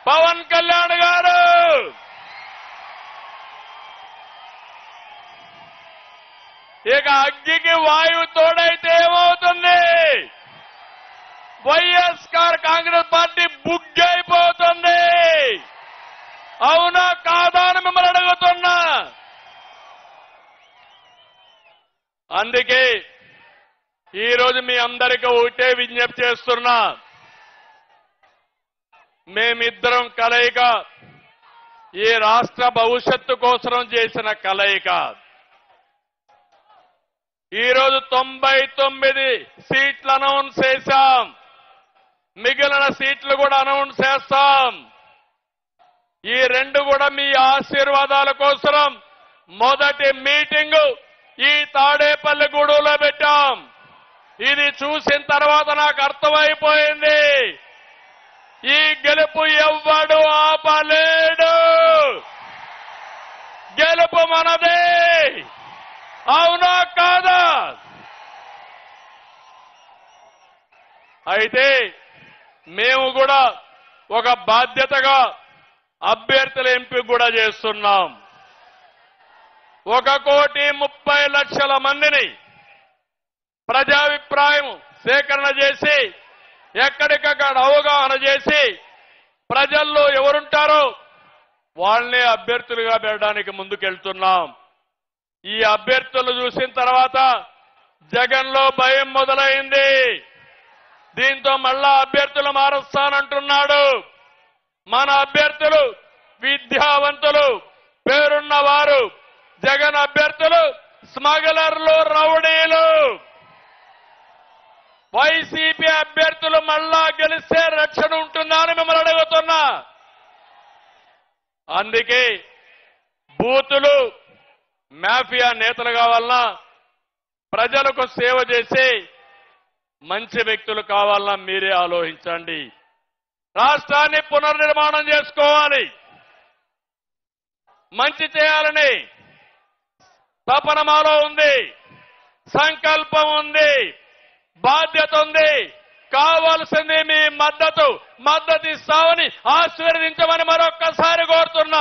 పవన్ కళ్యాణ్ గారు ఇక అగ్గికి వాయువు తోడైతే ఏమవుతుంది వైఎస్ఆర్ కాంగ్రెస్ పార్టీ బుగ్గైపోతుంది అవునా కాదా అని మిమ్మల్ని అడుగుతున్నా అందుకే ఈ రోజు మీ అందరికీ ఒకటే విజ్ఞప్తి చేస్తున్నా మేమిద్దరం కలయిక ఈ రాష్ట్ర భవిష్యత్తు కోసం చేసిన కలయిక ఈ రోజు తొంభై తొమ్మిది సీట్లు అనౌన్స్ చేశాం మిగిలిన సీట్లు కూడా అనౌన్స్ చేస్తాం ఈ రెండు కూడా మీ ఆశీర్వాదాల కోసం మొదటి మీటింగ్ ఈ తాడేపల్లిగూడెలో పెట్టాం ఇది చూసిన తర్వాత నాకు అర్థమైపోయింది ఈ గెలుపు ఎవ్వడు ఆపలేడు గెలుపు మనదే అవునా కాదా అయితే మేము కూడా ఒక బాధ్యతగా అభ్యర్థుల ఎంపిక కూడా చేస్తున్నాం ఒక కోటి ముప్పై లక్షల మందిని ప్రజాభిప్రాయం సేకరణ చేసి ఎక్కడికక్కడ అవగాహన చేసి ప్రజల్లో ఎవరుంటారో వాళ్ళనే అభ్యర్థులుగా పెట్టడానికి ముందుకెళ్తున్నాం ఈ అభ్యర్థులు చూసిన తర్వాత జగన్లో భయం మొదలైంది దీంతో మళ్ళా అభ్యర్థులు మారుస్తానంటున్నాడు మన అభ్యర్థులు విద్యావంతులు పేరున్న వారు జగన్ అభ్యర్థులు స్మగ్లర్లు రౌడీలు వైసీపీ అభ్యర్థులు మళ్ళా గెలిస్తే రక్షణ ఉంటుందా అని మిమ్మల్ని అడుగుతున్నా అందుకే బూతులు మాఫియా నేతలు కావాలన్నా ప్రజలకు సేవ చేసి మంచి వ్యక్తులు కావాలన్నా మీరే ఆలోచించండి రాష్ట్రాన్ని పునర్నిర్మాణం చేసుకోవాలి మంచి చేయాలని తపన మాలో ఉంది సంకల్పం ఉంది బాధ్యత ఉంది కావాల్సింది మీ మద్దతు మద్దతు ఇస్తామని ఆశీర్వదించమని మరొక్కసారి కోరుతున్నా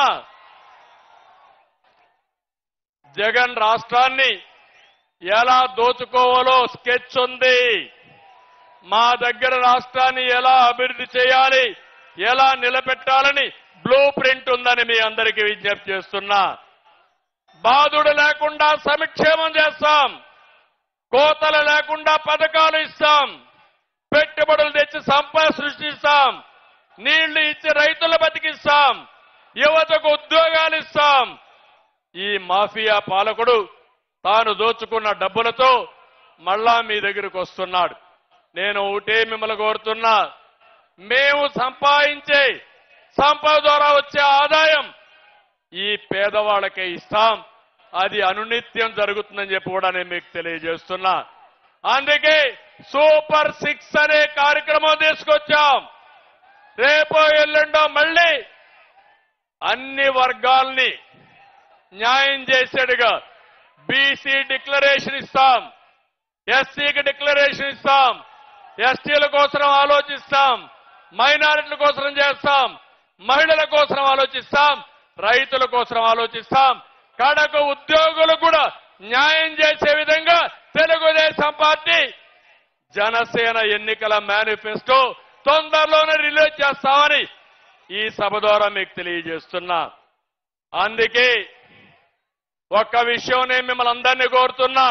జగన్ రాష్ట్రాన్ని ఎలా దోచుకోవాలో స్కెచ్ ఉంది మా దగ్గర రాష్ట్రాన్ని ఎలా అభివృద్ధి చేయాలి ఎలా నిలబెట్టాలని బ్లూ ప్రింట్ ఉందని మీ అందరికీ విజ్ఞప్తి చేస్తున్నా బాధుడు లేకుండా సమిక్షేమం చేస్తాం కోతలు లేకుండా పథకాలు ఇస్తాం పెట్టుబడులు తెచ్చి సంపద సృష్టిస్తాం నీళ్లు ఇచ్చి రైతులు బతికిస్తాం యువతకు ఉద్యోగాలు ఇస్తాం ఈ మాఫియా పాలకుడు తాను దోచుకున్న డబ్బులతో మళ్ళా మీ దగ్గరకు వస్తున్నాడు నేను ఒకటే మిమ్మల్ని కోరుతున్నా మేము సంపాదించే సంపద ద్వారా వచ్చే ఆదాయం ఈ పేదవాళ్ళకే ఇస్తాం అది అనునిత్యం జరుగుతుందని చెప్పి కూడా నేను మీకు తెలియజేస్తున్నా అందుకే సూపర్ సిక్స్ అనే కార్యక్రమం తీసుకొచ్చాం రేపో ఎల్లుండో మళ్ళీ అన్ని వర్గాల్ని న్యాయం చేసేట్టుగా బీసీ డిక్లరేషన్ ఇస్తాం ఎస్సీకి డిక్లరేషన్ ఇస్తాం ఎస్టీల కోసం ఆలోచిస్తాం మైనారిటీల కోసం చేస్తాం మహిళల కోసం ఆలోచిస్తాం రైతుల కోసం ఆలోచిస్తాం కడకు ఉద్యోగులు కూడా న్యాయం చేసే విధంగా తెలుగుదేశం పార్టీ జనసేన ఎన్నికల మేనిఫెస్టో తొందరలోనే రిలీజ్ చేస్తామని ఈ సభ ద్వారా మీకు తెలియజేస్తున్నా అందుకే ఒక్క విషయం నేను మిమ్మల్ని అందరినీ కోరుతున్నా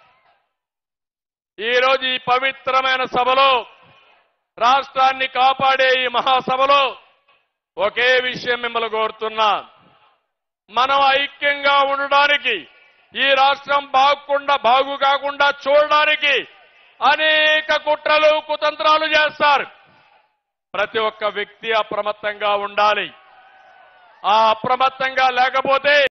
ఈ రోజు ఈ పవిత్రమైన సభలో రాష్ట్రాన్ని కాపాడే ఈ మహాసభలో ఒకే విషయం మిమ్మల్ని కోరుతున్నా మనం ఐక్యంగా ఉండడానికి ఈ రాష్ట్రం బాగుకుండా బాగు కాకుండా చూడడానికి అనేక కుట్రలు కుతంత్రాలు చేస్తారు ప్రతి ఒక్క వ్యక్తి అప్రమత్తంగా ఉండాలి ఆ అప్రమత్తంగా లేకపోతే